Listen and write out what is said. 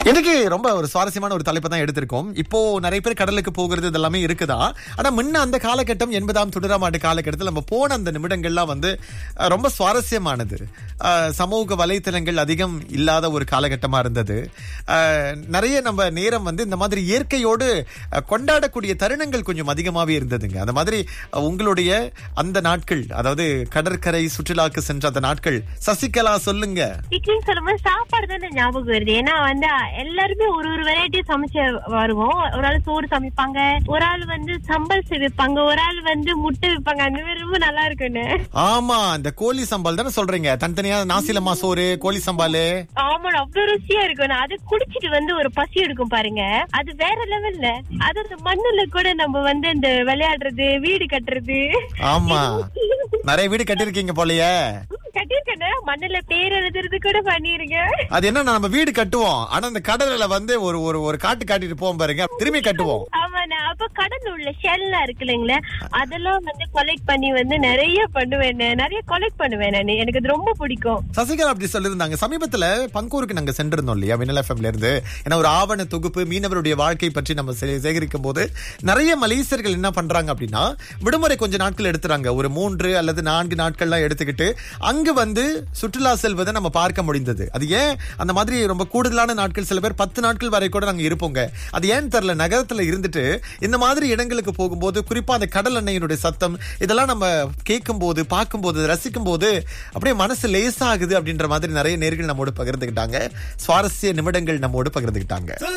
இன்னைக்கு ரொம்ப ஒரு சுவாரஸ்யமான ஒரு தலைப்பை தான் எடுத்திருக்கோம் இப்போ நிறைய பேர் கடலுக்கு போகிறது இதெல்லாமே இருக்குதா ஆனா முன்ன அந்த காலகட்டம் எண்பதாம் தொடராம் ஆண்டு காலகட்டத்தில் நம்ம போன அந்த நிமிடங்கள்லாம் வந்து அஹ், ரொம்ப சுவாரஸ்யமானது அஹ், சமூக வலைத்தளங்கள் அதிகம் இல்லாத ஒரு காலகட்டமா இருந்தது அஹ், நிறைய நம்ம நேரம் வந்து இந்த மாதிரி இயற்கையோடு அஹ், கொண்டாடக்கூடிய தருணங்கள் கொஞ்சம் அதிகமாவே இருந்ததுங்க அந்த மாதிரி அஹ், உங்களுடைய அந்த நாட்கள் அதாவது கடற்கரை சுற்றுலாக்கு சென்ற அந்த நாட்கள் சசிகலா சொல்லுங்க சிக்கன் சொல்லும்போது சாப்பாடு தானே ஞாபகம் வருது ஏன்னா வந்து எல்லாருமே ஒரு ஒரு வெரைட்டி சமைச்சு வருவோம் ஒரு ஆள் சோறு சமைப்பாங்க ஒரு ஆள் வந்து சம்பல் வைப்பாங்க ஒரு ஆள் வந்து முட்டை வைப்பாங்க அந்த மாதிரி ரொம்ப நல்லா இருக்குன்னு ஆமா இந்த கோழி சம்பால் தானே சொல்றீங்க தனித்தனியா நாசிலமா சோறு கோழி சம்பாலு ஆமா அவ்வளவு ருசியா இருக்கும் அது குடிச்சிட்டு வந்து ஒரு பசி எடுக்கும் பாருங்க அது வேற லெவல்ல அது அந்த மண்ணுல கூட நம்ம வந்து இந்த விளையாடுறது வீடு கட்டுறது ஆமா நிறைய வீடு கட்டிருக்கீங்க போலயே கட்டிருக்கேன் மண்ணுல பேர் எழுதுறது கூட பண்ணிருக்கேன் அது என்னன்னா நம்ம வீடு கட்டுவோம் ஆனா அந்த கடல்ல வந்து ஒரு ஒரு ஒரு காட்டு காட்டிட்டு போவோம் பாருங்க திரும்பி கட்டுவோம் ஆமாண்ணா அப்ப கடல்ல உள்ள ஷெல்லாம் இருக்கு இல்லைங்களா அதெல்லாம் வந்து கொலெக்ட் பண்ணி வந்து நிறைய பண்ணுவேன் நிறைய கொலெக்ட் பண்ணுவேன் நானு எனக்கு அது ரொம்ப பிடிக்கும் சசிகலா அப்படி சொல்லியிருந்தாங்க சமீபத்துல பங்கூருக்கு நாங்க சென்றிருந்தோம் இல்லையா வினல் எஃப்எம்ல இருந்து ஏன்னா ஒரு ஆவண தொகுப்பு மீனவருடைய வாழ்க்கை பற்றி நம்ம சே- சேகரிக்கும் போது நிறைய மலேசியர்கள் என்ன பண்றாங்க அப்படின்னா விடுமுறை கொஞ்ச நாட்கள் எடுத்துறாங்க ஒரு மூன்று அல்லது நான்கு நாட்கள்லாம் எடுத்துக்கிட்டு அங்கு வந்து சுற்றுலா செல்வதை நம்ம பார்க்க முடிந்தது அது ஏன் அந்த மாதிரி ரொம்ப கூடுதலான நாட்கள் சில பேர் பத்து நாட்கள் வரை கூட நாங்க இருப்போங்க அது ஏன்னு தெரியல நகரத்துல இருந்துட்டு இந்த மாதிரி இடங்களுக்கு போகும்போது குறிப்பா அந்த கடல் எண்ணெயினுடைய சத்தம் இதெல்லாம் நம்ம கேட்கும் போது பார்க்கும் போது ரசிக்கும் போது அப்படியே மனசு லேசாகுது அப்படின்ற மாதிரி நிறைய நேர்கள் நம்மோடு பகிர்ந்துக்கிட்டாங்க சுவாரஸ்ய நிமிடங்கள் நம்மோடு பகிர்ந்துக்கிட்டாங்க